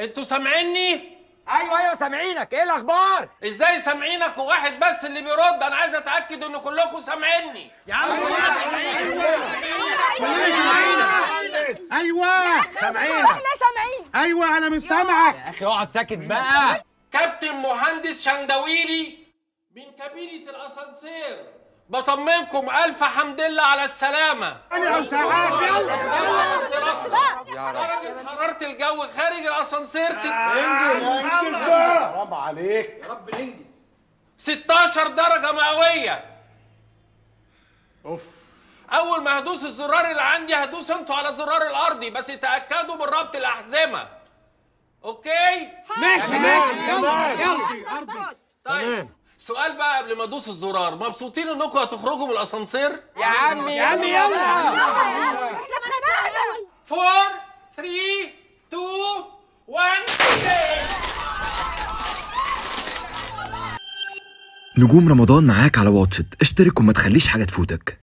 انتوا سامعيني ايوه ايوه سامعينك ايه الاخبار ازاي سامعينك وواحد بس اللي بيرد انا عايز اتاكد ان كلكم سامعيني يا عم كلنا سامعينك كلنا سامعينك ايوه سامعينك احنا سامعين ايوه انا مش سامعك يا اخي اقعد ساكت بقى كابتن مهندس شندويلي من كابينة الاسانسير بطمنكم الف حمد لله على السلامه انا مش سامعك درجة حرارة الجو خارج الاسانسير ست... انجز بقى برافو عليك 16 درجة مئوية اوف اول ما هدوس الزرار اللي عندي هدوس انتوا على الزرار الارضي بس تاكدوا من ربط الاحزمه اوكي ماشي ماشي يلا يلا طيب سؤال بقى قبل ما ادوس الزرار مبسوطين انكم هتخرجوا من الاسانسير يا عمي يا عمي يلا احنا بنعمل 4 3 2 1 نجوم رمضان معاك على واتشت اشترك وما تخليش حاجة تفوتك